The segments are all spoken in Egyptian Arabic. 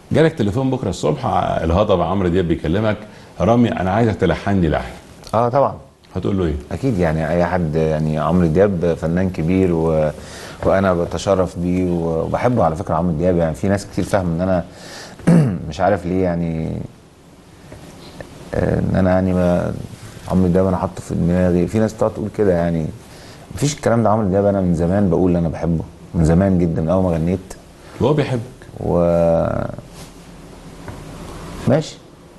جالك تليفون بكره الصبح ع- الهضبه عمرو دياب بيكلمك رامي انا عايزك تلحن لي لحن اه طبعا هتقول له ايه؟ اكيد يعني اي حد يعني عمرو دياب فنان كبير و... وانا بتشرف بيه وبحبه على فكره عمرو دياب يعني في ناس كتير فاهمه ان انا مش عارف ليه يعني آه، ان انا يعني ما عمرو دياب انا حاطه في دماغي في ناس تقعد تقول كده يعني مفيش الكلام ده عمرو دياب انا من زمان بقول انا بحبه من زمان جدا من اول ما غنيت وهو بيحبك و ماشي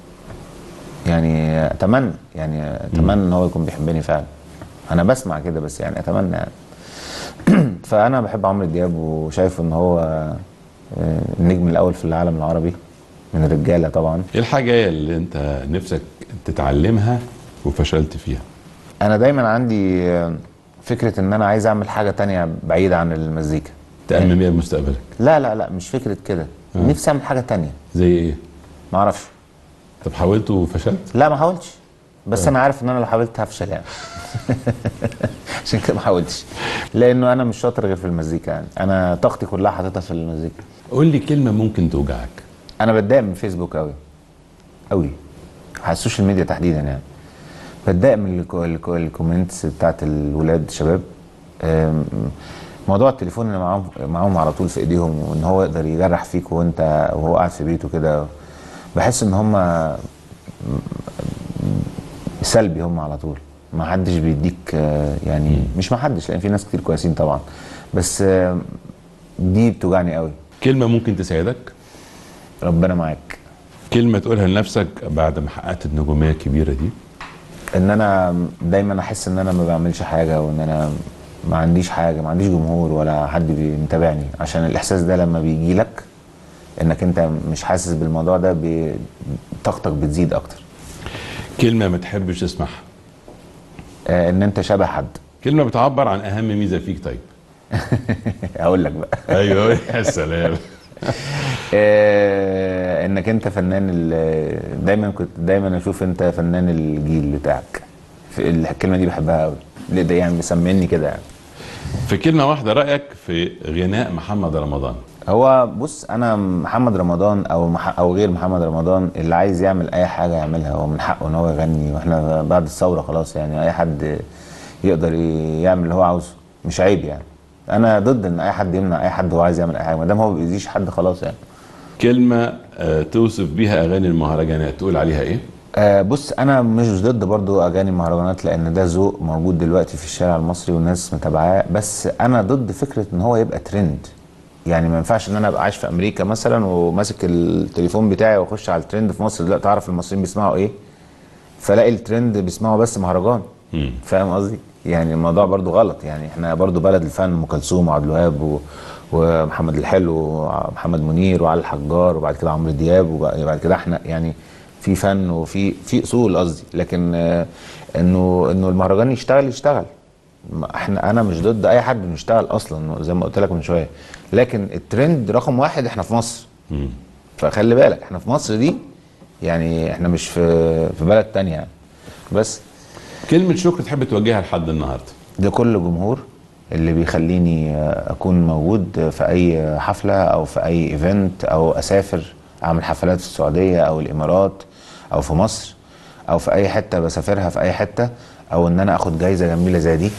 يعني اتمنى يعني اتمنى ان هو يكون بيحبني فعلا انا بسمع كده بس يعني اتمنى يعني فانا بحب عمرو دياب وشايف ان هو آه، النجم الاول في العالم العربي من الرجاله طبعا ايه الحاجه اللي انت نفسك تتعلمها وفشلت فيها؟ انا دايما عندي آه، فكره ان انا عايز اعمل حاجه تانية بعيده عن المزيكا تأمن بيها مستقبلك لا لا لا مش فكره كده آه. نفسي اعمل حاجه تانية زي ايه؟ ما اعرفش طب حاولت وفشلت؟ لا ما حاولتش بس انا عارف ان انا لو حاولت هفشل يعني عشان كده ما حاولتش لانه انا مش شاطر غير في المزيكا يعني انا طاقتي كلها حاططها في المزيكا قول لي كلمه ممكن توجعك انا بتضايق من فيسبوك قوي قوي على السوشيال ميديا تحديدا يعني بتضايق من الكو- الكو- الكومنتس بتاعت الولاد الشباب أم، موضوع التليفون اللي معاهم معاهم على طول في ايديهم وان هو يقدر يجرح فيك وانت وهو قاعد في بيته كده بحس ان هم سلبي هم على طول ما حدش بيديك آه، يعني مش ما حدش لان في ناس كتير كويسين طبعا بس آه، دي بتوجعني قوي كلمه ممكن تساعدك ربنا معاك كلمه تقولها لنفسك بعد ما حققت النجوميه الكبيره دي ان انا دايما احس ان انا ما بعملش حاجه وان انا ما عنديش حاجه ما عنديش جمهور ولا حد بي- متابعني عشان الاحساس ده لما بيجي لك انك انت مش حاسس بالموضوع ده بي- طاقتك بتزيد اكتر كلمه ما تحبش تسمعها آه، ان انت شبه حد كلمه بتعبر عن اهم ميزه فيك طيب هقول لك بقى ايوه يا سلام آه، انك انت فنان ال- دايما كنت دايما اشوف انت فنان الجيل بتاعك في الكلمه دي بحبها قوي ليه ده يعني مسميني كده يعني في كلمه واحده رايك في غناء محمد رمضان هو بص انا محمد رمضان او مح او غير محمد رمضان اللي عايز يعمل اي حاجه يعملها هو من حقه ان هو يغني واحنا بعد الثوره خلاص يعني اي حد يقدر يعمل اللي هو عاوزه مش عيب يعني انا ضد ان اي حد يمنع اي حد هو عايز يعمل اي حاجه ما دام هو ما بيأذيش حد خلاص يعني كلمه آه، توصف بيها اغاني المهرجانات تقول عليها ايه آه بص انا مش ضد برضو اغاني المهرجانات لان ده ذوق موجود دلوقتي في الشارع المصري والناس متابعاه بس انا ضد فكره ان هو يبقى ترند يعني ما ينفعش ان انا ابقى عايش في امريكا مثلا وماسك التليفون بتاعي واخش على الترند في مصر دلوقتي اعرف المصريين بيسمعوا ايه فلاقي الترند بيسمعوا بس مهرجان مم. فاهم قصدي يعني الموضوع برضو غلط يعني احنا برضو بلد الفن ام كلثوم وعبد الوهاب و... ومحمد الحلو ومحمد منير وعلي الحجار وبعد كده عمرو دياب وبعد كده احنا يعني في فن وفي في اصول قصدي لكن آه، انه انه المهرجان يشتغل يشتغل ما احنا انا مش ضد اي حد انه يشتغل اصلا زي ما قلت لك من شويه لكن الترند رقم واحد احنا في مصر مم. فخلي بالك احنا في مصر دي يعني احنا مش في في بلد تانية يعني بس كلمه شكر تحب توجهها لحد النهارده لكل جمهور اللي بيخليني آه، اكون موجود في اي حفله او في اي ايفنت او اسافر اعمل حفلات في السعوديه او الامارات او في مصر او في اي حته بسافرها في اي حته او ان انا اخد جايزه جميله زي دي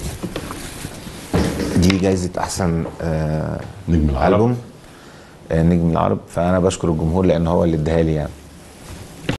دي جايزه احسن آه نجم العرب البوم آه، نجم العرب فانا بشكر الجمهور لان هو اللي اداها لي يعني